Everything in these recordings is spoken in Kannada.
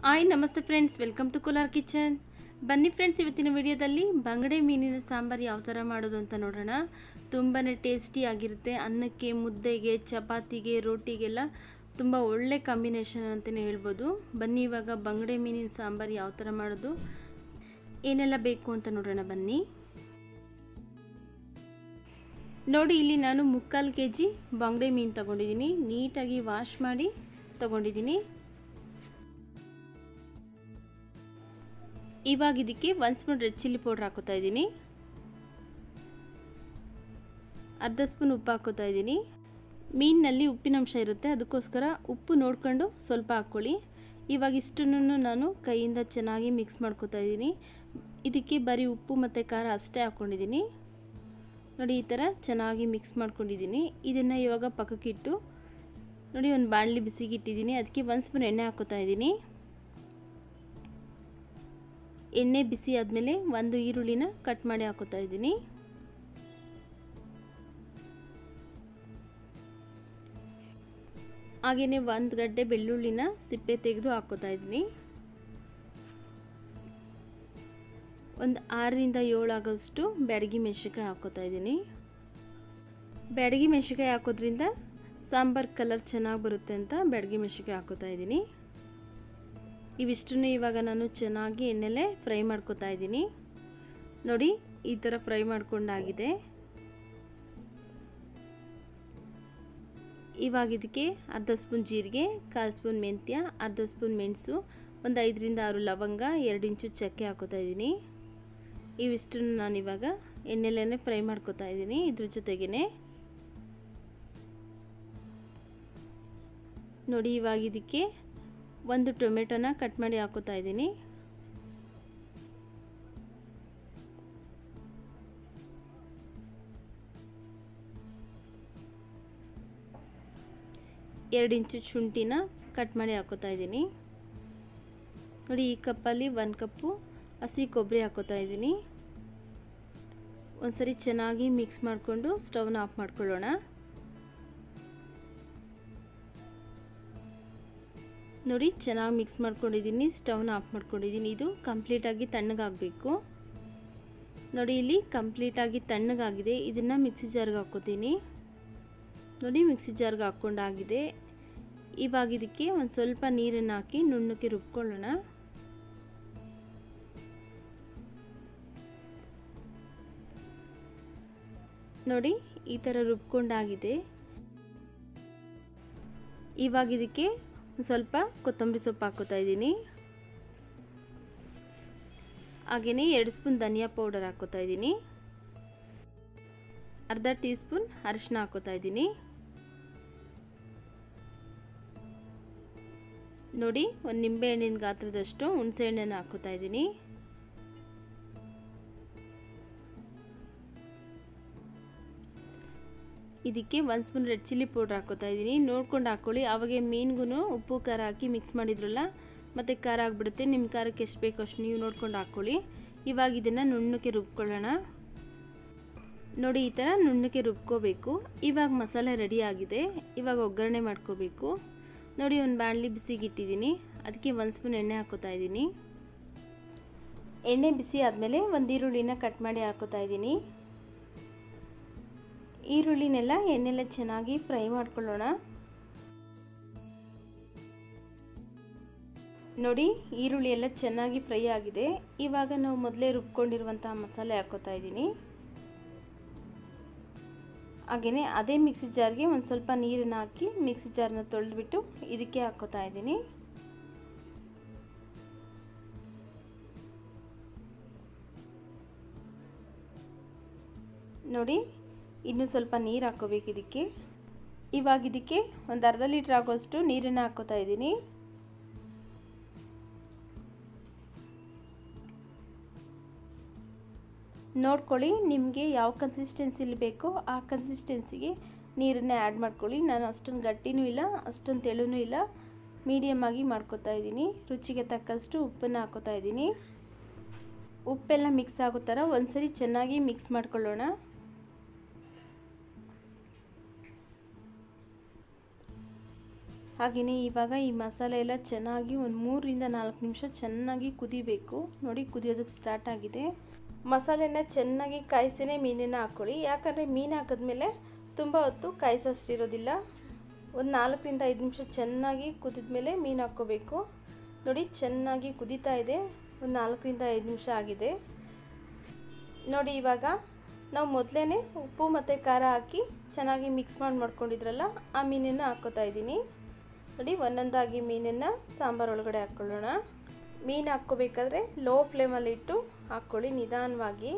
hi namaste friends welcome to Kolar kitchen ಬನ್ನಿ ಫ್ರೆಂಡ್ಸ್ ಇವತ್ತಿನ ವಿಡಿಯೋದಲ್ಲಿ ಬಂಗಡೆ ಮೀನಿನ ಸಾಂಬಾರು ಯಾವ ಥರ ಮಾಡೋದು ಅಂತ ನೋಡೋಣ ತುಂಬಾ ಟೇಸ್ಟಿ ಆಗಿರುತ್ತೆ ಅನ್ನಕ್ಕೆ ಮುದ್ದೆಗೆ ಚಪಾತಿಗೆ ರೋಟಿಗೆಲ್ಲ ತುಂಬ ಒಳ್ಳೆ ಕಾಂಬಿನೇಷನ್ ಅಂತಲೇ ಹೇಳ್ಬೋದು ಬನ್ನಿ ಇವಾಗ ಬಂಗಡೆ ಮೀನಿನ ಸಾಂಬಾರು ಯಾವ ಥರ ಮಾಡೋದು ಏನೆಲ್ಲ ಬೇಕು ಅಂತ ನೋಡೋಣ ಬನ್ನಿ ನೋಡಿ ಇಲ್ಲಿ ನಾನು ಮುಕ್ಕಾಲು ಕೆ ಜಿ ಬಂಗಡೆ ಮೀನು ತಗೊಂಡಿದ್ದೀನಿ ನೀಟಾಗಿ ವಾಶ್ ಮಾಡಿ ತಗೊಂಡಿದ್ದೀನಿ ಇವಾಗ ಇದಕ್ಕೆ ಒಂದು ಸ್ಪೂನ್ ರೆಡ್ ಚಿಲ್ಲಿ ಪೌಡ್ರ್ ಹಾಕೋತಾ ಇದ್ದೀನಿ ಅರ್ಧ ಸ್ಪೂನ್ ಉಪ್ಪು ಹಾಕೋತಾ ಇದ್ದೀನಿ ಮೀನಿನಲ್ಲಿ ಉಪ್ಪಿನಂಶ ಇರುತ್ತೆ ಅದಕ್ಕೋಸ್ಕರ ಉಪ್ಪು ನೋಡ್ಕೊಂಡು ಸ್ವಲ್ಪ ಹಾಕ್ಕೊಳ್ಳಿ ಇವಾಗ ಇಷ್ಟನ್ನು ನಾನು ಕೈಯಿಂದ ಚೆನ್ನಾಗಿ ಮಿಕ್ಸ್ ಮಾಡ್ಕೋತಾ ಇದ್ದೀನಿ ಇದಕ್ಕೆ ಬರೀ ಉಪ್ಪು ಮತ್ತು ಖಾರ ಅಷ್ಟೇ ಹಾಕ್ಕೊಂಡಿದ್ದೀನಿ ನೋಡಿ ಈ ಥರ ಚೆನ್ನಾಗಿ ಮಿಕ್ಸ್ ಮಾಡ್ಕೊಂಡಿದ್ದೀನಿ ಇದನ್ನು ಇವಾಗ ಪಕ್ಕಕ್ಕಿಟ್ಟು ನೋಡಿ ಒಂದು ಬಾಣಲಿ ಬಿಸಿಗೆ ಇಟ್ಟಿದ್ದೀನಿ ಅದಕ್ಕೆ ಒಂದು ಸ್ಪೂನ್ ಎಣ್ಣೆ ಹಾಕೋತಾ ಇದ್ದೀನಿ ಎಣ್ಣೆ ಬಿಸಿ ಆದಮೇಲೆ ಒಂದು ಈರುಳ್ಳಿನ ಕಟ್ ಮಾಡಿ ಹಾಕೋತಾ ಇದ್ದೀನಿ ಹಾಗೆಯೇ ಒಂದು ಗಡ್ಡೆ ಬೆಳ್ಳುಳ್ಳಿನ ಸಿಪ್ಪೆ ತೆಗೆದು ಹಾಕೋತಾ ಇದ್ದೀನಿ ಒಂದು ಆರರಿಂದ ಏಳು ಆಗೋಷ್ಟು ಬ್ಯಾಡಗಿ ಮೆಣಸಿನ್ಕಾಯಿ ಹಾಕೋತಾ ಇದ್ದೀನಿ ಬ್ಯಾಡಗಿ ಮೆಣಸಿನ್ಕಾಯಿ ಹಾಕೋದ್ರಿಂದ ಸಾಂಬಾರು ಕಲರ್ ಚೆನ್ನಾಗಿ ಬರುತ್ತೆ ಅಂತ ಬ್ಯಾಡಗಿ ಮೆಣಸಿನ್ಕಾಯಿ ಹಾಕೋತಾ ಇದ್ದೀನಿ ಇವಿಷ್ಟನ್ನು ಇವಾಗ ನಾನು ಚೆನ್ನಾಗಿ ಎಣ್ಣೆಲೆ ಫ್ರೈ ಮಾಡ್ಕೋತಾ ಇದ್ದೀನಿ ನೋಡಿ ಈ ಥರ ಫ್ರೈ ಮಾಡ್ಕೊಂಡಾಗಿದೆ ಇವಾಗ ಇದಕ್ಕೆ ಅರ್ಧ ಸ್ಪೂನ್ ಜೀರಿಗೆ ಕಾಲು ಸ್ಪೂನ್ ಮೆಂತ್ಯ ಅರ್ಧ ಸ್ಪೂನ್ ಮೆಣಸು ಒಂದು ಐದರಿಂದ ಆರು ಲವಂಗ ಎರಡು ಇಂಚು ಚಕ್ಕೆ ಹಾಕೋತಾ ಇದ್ದೀನಿ ಇವಿಷ್ಟನ್ನು ನಾನು ಇವಾಗ ಎಣ್ಣೆಲೇ ಫ್ರೈ ಮಾಡ್ಕೋತಾ ಇದ್ದೀನಿ ಇದ್ರ ಜೊತೆಗೇ ನೋಡಿ ಇವಾಗ ಇದಕ್ಕೆ ಒಂದು ಟೊಮೆಟೊನ ಕಟ್ ಮಾಡಿ ಹಾಕೋತಾ ಇದ್ದೀನಿ ಎರಡು ಇಂಚು ಶುಂಠಿನ ಕಟ್ ಮಾಡಿ ಹಾಕೋತಾ ಇದ್ದೀನಿ ನೋಡಿ ಈ ಕಪ್ಪಲ್ಲಿ ಒಂದು ಕಪ್ಪು ಹಸಿ ಕೊಬ್ಬರಿ ಹಾಕೋತಾ ಇದ್ದೀನಿ ಒಂದ್ಸರಿ ಚೆನ್ನಾಗಿ ಮಿಕ್ಸ್ ಮಾಡಿಕೊಂಡು ಸ್ಟವ್ನ ಆಫ್ ಮಾಡ್ಕೊಳ್ಳೋಣ ನೋಡಿ ಚೆನ್ನಾಗಿ ಮಿಕ್ಸ್ ಮಾಡ್ಕೊಂಡಿದ್ದೀನಿ ಸ್ಟವ್ನ ಆಫ್ ಮಾಡ್ಕೊಂಡಿದ್ದೀನಿ ಇದು ಕಂಪ್ಲೀಟಾಗಿ ತಣ್ಣಗಾಗಬೇಕು ನೋಡಿ ಇಲ್ಲಿ ಕಂಪ್ಲೀಟಾಗಿ ತಣ್ಣಗಾಗಿದೆ ಇದನ್ನು ಮಿಕ್ಸಿ ಜಾರ್ಗೆ ಹಾಕ್ಕೋತೀನಿ ನೋಡಿ ಮಿಕ್ಸಿ ಜಾರ್ಗೆ ಹಾಕ್ಕೊಂಡಾಗಿದೆ ಇವಾಗ ಇದಕ್ಕೆ ಒಂದು ಸ್ವಲ್ಪ ನೀರನ್ನು ಹಾಕಿ ನುಣ್ಣಕ್ಕೆ ರುಬ್ಕೊಳ್ಳೋಣ ನೋಡಿ ಈ ಥರ ರುಬ್ಕೊಂಡಾಗಿದೆ ಇವಾಗ ಇದಕ್ಕೆ ಸ್ವಲ್ಪ ಕೊತ್ತಂಬರಿ ಸೊಪ್ಪು ಹಾಕೋತಾ ಇದ್ದೀನಿ ಹಾಗೆಯೇ ಎರಡು ಸ್ಪೂನ್ ಧನಿಯಾ ಪೌಡರ್ ಹಾಕೋತಾ ಇದ್ದೀನಿ ಅರ್ಧ ಟೀ ಸ್ಪೂನ್ ಅರಿಶಿನ ಹಾಕೋತಾ ಇದ್ದೀನಿ ನೋಡಿ ಒಂದು ನಿಂಬೆಹಣ್ಣಿನ ಗಾತ್ರದಷ್ಟು ಹುಣಸೆ ಹಣ್ಣನ್ನು ಹಾಕೋತಾ ಇದ್ದೀನಿ ಇದಕ್ಕೆ ಒಂದು ಸ್ಪೂನ್ ರೆಡ್ ಚಿಲ್ಲಿ ಪೌಡ್ರ್ ಹಾಕೋತಾ ಇದ್ದೀನಿ ನೋಡ್ಕೊಂಡು ಹಾಕ್ಕೊಳ್ಳಿ ಅವಾಗೆ ಮೀನಿಗೂ ಉಪ್ಪು ಖಾರ ಹಾಕಿ ಮಿಕ್ಸ್ ಮಾಡಿದ್ರಲ್ಲ ಮತ್ತು ಖಾರ ಆಗಿಬಿಡುತ್ತೆ ನಿಮ್ಮ ಖಾರಕ್ಕೆ ಎಷ್ಟು ಬೇಕು ಅಷ್ಟು ನೀವು ನೋಡ್ಕೊಂಡು ಹಾಕ್ಕೊಳ್ಳಿ ಇವಾಗ ಇದನ್ನು ನುಣ್ಣಕ್ಕೆ ರುಬ್ಕೊಳ್ಳೋಣ ನೋಡಿ ಈ ಥರ ನುಣ್ಣಕ್ಕೆ ರುಬ್ಕೋಬೇಕು ಇವಾಗ ಮಸಾಲೆ ರೆಡಿ ಆಗಿದೆ ಇವಾಗ ಒಗ್ಗರಣೆ ಮಾಡ್ಕೋಬೇಕು ನೋಡಿ ಒಂದು ಬಾಣಲಿ ಬಿಸಿಗೆ ಇಟ್ಟಿದ್ದೀನಿ ಅದಕ್ಕೆ ಒಂದು ಸ್ಪೂನ್ ಎಣ್ಣೆ ಹಾಕೋತಾ ಇದ್ದೀನಿ ಎಣ್ಣೆ ಬಿಸಿ ಆದಮೇಲೆ ಒಂದು ಈರುಳ್ಳಿನ ಕಟ್ ಮಾಡಿ ಹಾಕೋತಾ ಇದ್ದೀನಿ ಈರುಳ್ಳಿನೆಲ್ಲ ಎಣ್ಣೆಲ್ಲ ಚೆನ್ನಾಗಿ ಫ್ರೈ ಮಾಡ್ಕೊಳ್ಳೋಣ ನೋಡಿ ಈರುಳ್ಳಿ ಎಲ್ಲ ಚೆನ್ನಾಗಿ ಫ್ರೈ ಆಗಿದೆ ಇವಾಗ ನಾವು ಮೊದಲೇ ರುಬ್ಕೊಂಡಿರುವಂಥ ಮಸಾಲೆ ಹಾಕೋತಾ ಇದ್ದೀನಿ ಹಾಗೆಯೇ ಅದೇ ಮಿಕ್ಸಿ ಜಾರ್ಗೆ ಒಂದು ಸ್ವಲ್ಪ ನೀರನ್ನು ಹಾಕಿ ಮಿಕ್ಸಿ ಜಾರನ್ನ ತೊಳೆದ್ಬಿಟ್ಟು ಇದಕ್ಕೆ ಹಾಕೋತಾ ಇದ್ದೀನಿ ನೋಡಿ ಇನ್ನು ಸ್ವಲ್ಪ ನೀರು ಹಾಕೋಬೇಕು ಇದಕ್ಕೆ ಇವಾಗ ಇದಕ್ಕೆ ಒಂದು ಅರ್ಧ ಲೀಟ್ರ್ ಆಗೋಷ್ಟು ನೀರನ್ನು ಹಾಕೋತಾ ಇದ್ದೀನಿ ನೋಡ್ಕೊಳ್ಳಿ ನಿಮಗೆ ಯಾವ ಕನ್ಸಿಸ್ಟೆನ್ಸಿಲಿ ಬೇಕೋ ಆ ಕನ್ಸಿಸ್ಟೆನ್ಸಿಗೆ ನೀರನ್ನೇ ಆ್ಯಡ್ ಮಾಡ್ಕೊಳ್ಳಿ ನಾನು ಅಷ್ಟೊಂದು ಗಟ್ಟಿನೂ ಇಲ್ಲ ಅಷ್ಟೊಂದು ತೆಳುನೂ ಇಲ್ಲ ಮೀಡಿಯಮ್ ಆಗಿ ಮಾಡ್ಕೋತಾ ಇದ್ದೀನಿ ರುಚಿಗೆ ತಕ್ಕಷ್ಟು ಉಪ್ಪನ್ನು ಹಾಕೋತಾ ಇದ್ದೀನಿ ಉಪ್ಪೆಲ್ಲ ಮಿಕ್ಸ್ ಆಗೋ ಥರ ಒಂದ್ಸರಿ ಚೆನ್ನಾಗಿ ಮಿಕ್ಸ್ ಮಾಡ್ಕೊಳ್ಳೋಣ ಹಾಗೆಯೇ ಇವಾಗ ಈ ಮಸಾಲೆ ಎಲ್ಲ ಚೆನ್ನಾಗಿ ಒಂದು ಮೂರರಿಂದ ನಾಲ್ಕು ನಿಮಿಷ ಚೆನ್ನಾಗಿ ಕುದಿಬೇಕು ನೋಡಿ ಕುದಿಯೋದಕ್ಕೆ ಸ್ಟಾರ್ಟ್ ಆಗಿದೆ ಮಸಾಲೆನ ಚೆನ್ನಾಗಿ ಕಾಯಿಸಿನೇ ಮೀನನ್ನು ಹಾಕ್ಕೊಳ್ಳಿ ಯಾಕಂದರೆ ಮೀನು ಹಾಕಿದ್ಮೇಲೆ ತುಂಬ ಹೊತ್ತು ಕಾಯಿಸೋಷ್ಟಿರೋದಿಲ್ಲ ಒಂದು ನಾಲ್ಕರಿಂದ ಐದು ನಿಮಿಷ ಚೆನ್ನಾಗಿ ಕುದಿದ್ಮೇಲೆ ಮೀನು ಹಾಕ್ಕೋಬೇಕು ನೋಡಿ ಚೆನ್ನಾಗಿ ಕುದೀತಾ ಇದೆ ಒಂದು ನಾಲ್ಕರಿಂದ ಐದು ನಿಮಿಷ ಆಗಿದೆ ನೋಡಿ ಇವಾಗ ನಾವು ಮೊದಲೇ ಉಪ್ಪು ಮತ್ತು ಖಾರ ಹಾಕಿ ಚೆನ್ನಾಗಿ ಮಿಕ್ಸ್ ಮಾಡಿ ಮಾಡ್ಕೊಂಡಿದ್ರಲ್ಲ ಆ ಮೀನನ್ನು ಹಾಕ್ಕೋತಾ ಇದ್ದೀನಿ ನೋಡಿ ಒಂದೊಂದಾಗಿ ಮೀನನ್ನು ಸಾಂಬಾರು ಒಳಗಡೆ ಹಾಕ್ಕೊಳ್ಳೋಣ ಮೀನು ಹಾಕ್ಕೋಬೇಕಾದ್ರೆ ಲೋ ಫ್ಲೇಮಲ್ಲಿ ಇಟ್ಟು ಹಾಕ್ಕೊಳ್ಳಿ ನಿಧಾನವಾಗಿ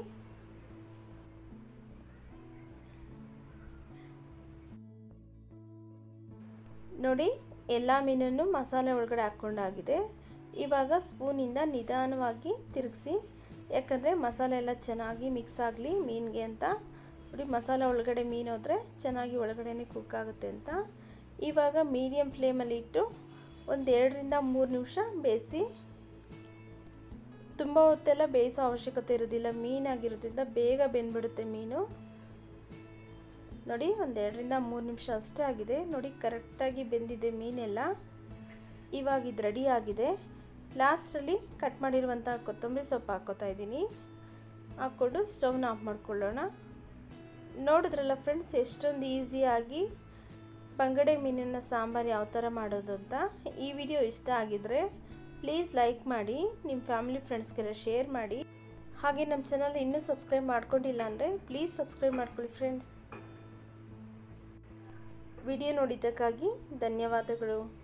ನೋಡಿ ಎಲ್ಲ ಮೀನನ್ನು ಮಸಾಲೆ ಒಳಗಡೆ ಹಾಕ್ಕೊಂಡಾಗಿದೆ ಇವಾಗ ಸ್ಪೂನಿಂದ ನಿಧಾನವಾಗಿ ತಿರುಗಿಸಿ ಯಾಕಂದರೆ ಮಸಾಲೆ ಎಲ್ಲ ಚೆನ್ನಾಗಿ ಮಿಕ್ಸ್ ಆಗಲಿ ಮೀನಿಗೆ ಅಂತ ನೋಡಿ ಮಸಾಲೆ ಒಳಗಡೆ ಮೀನು ಹೋದರೆ ಚೆನ್ನಾಗಿ ಒಳಗಡೆನೇ ಕುಕ್ ಆಗುತ್ತೆ ಅಂತ ಇವಾಗ ಮೀಡಿಯಮ್ ಫ್ಲೇಮಲ್ಲಿ ಇಟ್ಟು ಒಂದು ಎರಡರಿಂದ ಮೂರು ನಿಮಿಷ ಬೇಯಿಸಿ ತುಂಬ ಹೊತ್ತೆಲ್ಲ ಬೇಯಿಸೋ ಅವಶ್ಯಕತೆ ಇರೋದಿಲ್ಲ ಮೀನಾಗಿರೋದ್ರಿಂದ ಬೇಗ ಬೆಂದ್ಬಿಡುತ್ತೆ ಮೀನು ನೋಡಿ ಒಂದು ಎರಡರಿಂದ ಮೂರು ನಿಮಿಷ ಅಷ್ಟೇ ಆಗಿದೆ ನೋಡಿ ಕರೆಕ್ಟಾಗಿ ಬೆಂದಿದೆ ಮೀನೆಲ್ಲ ಇವಾಗ ಇದು ರೆಡಿ ಆಗಿದೆ ಲಾಸ್ಟಲ್ಲಿ ಕಟ್ ಮಾಡಿರುವಂಥ ಕೊತ್ತಂಬರಿ ಸೊಪ್ಪು ಹಾಕ್ಕೋತಾ ಇದ್ದೀನಿ ಹಾಕ್ಕೊಂಡು ಸ್ಟವ್ನ ಆಫ್ ಮಾಡ್ಕೊಳ್ಳೋಣ ನೋಡಿದ್ರಲ್ಲ ಫ್ರೆಂಡ್ಸ್ ಎಷ್ಟೊಂದು ಈಸಿಯಾಗಿ ಬಂಗಡೆ ಮೀನಿನ ಸಾಂಬಾರು ಯಾವ ಥರ ಮಾಡೋದು ಅಂತ ಈ ವಿಡಿಯೋ ಇಷ್ಟ ಆಗಿದ್ರೆ ಪ್ಲೀಸ್ ಲೈಕ್ ಮಾಡಿ ನಿಮ್ಮ ಫ್ಯಾಮಿಲಿ ಫ್ರೆಂಡ್ಸ್ಗೆಲ್ಲ ಶೇರ್ ಮಾಡಿ ಹಾಗೆ ನಮ್ಮ ಚಾನಲ್ ಇನ್ನೂ ಸಬ್ಸ್ಕ್ರೈಬ್ ಮಾಡ್ಕೊಂಡಿಲ್ಲ ಅಂದರೆ ಪ್ಲೀಸ್ ಸಬ್ಸ್ಕ್ರೈಬ್ ಮಾಡ್ಕೊಳ್ಳಿ ಫ್ರೆಂಡ್ಸ್ ವಿಡಿಯೋ ನೋಡಿದ್ದಕ್ಕಾಗಿ ಧನ್ಯವಾದಗಳು